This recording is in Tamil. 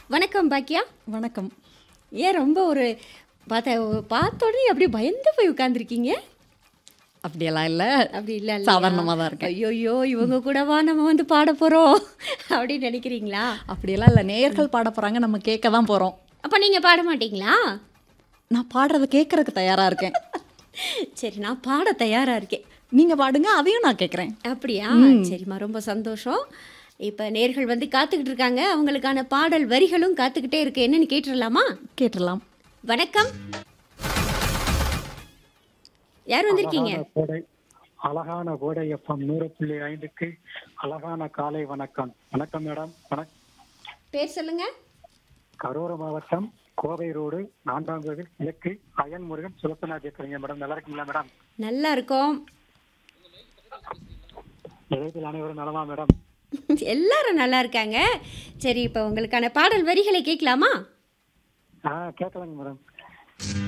வணக்கம் பாக்கியா வணக்கம் ஏன் ரொம்ப ஒரு பார்த்த பார்த்த உடனே அப்படியே பயந்து போய் உட்காந்துருக்கீங்க அப்படியெல்லாம் இல்லை அப்படி இல்லை சாதாரணமா தான் இருக்கேன். ஐயோயோ இவங்க கூடவா நம்ம வந்து பாட போகிறோம் அப்படின்னு நினைக்கிறீங்களா அப்படியெல்லாம் இல்லை நேயர்கள் பாட போகிறாங்க நம்ம கேட்க தான் போகிறோம் அப்போ நீங்கள் பாட மாட்டீங்களா நான் பாடுறத கேட்கறதுக்கு தயாராக இருக்கேன் சரி நான் பாட தயாராக இருக்கேன் நீங்கள் பாடுங்க அதையும் நான் கேட்குறேன் அப்படியா சரிம்மா ரொம்ப சந்தோஷம் இப்போ நேர்கள் வந்து காத்துக்கிட்டு இருக்காங்க அவங்களுக்கான பாடல் வரிகளும் காத்துக்கிட்டே இருக்கு என்னன்னு கேட்டுடலாமா கேட்டுடலாம் வணக்கம் யார் வந்திருக்கீங்க அழகான கோடை அழகான கோடை எஃப்எம் நூறு புள்ளி ஐந்துக்கு அழகான காலை வணக்கம் வணக்கம் மேடம் வணக்கம் பேர் சொல்லுங்க கரூர் மாவட்டம் கோவை ரோடு நான்காம் கோவில் கிழக்கு அயன் முருகன் சுலத்தனா பேசுறீங்க மேடம் நல்லா இருக்கீங்களா மேடம் நல்லா இருக்கோம் நிலையத்தில் அனைவரும் நலமா மேடம் எல்லாரும் நல்லா இருக்காங்க சரி இப்போ உங்களுக்கான பாடல் வரிகளை கேட்கலாமா ஆ கேட்கலாங்க மேடம்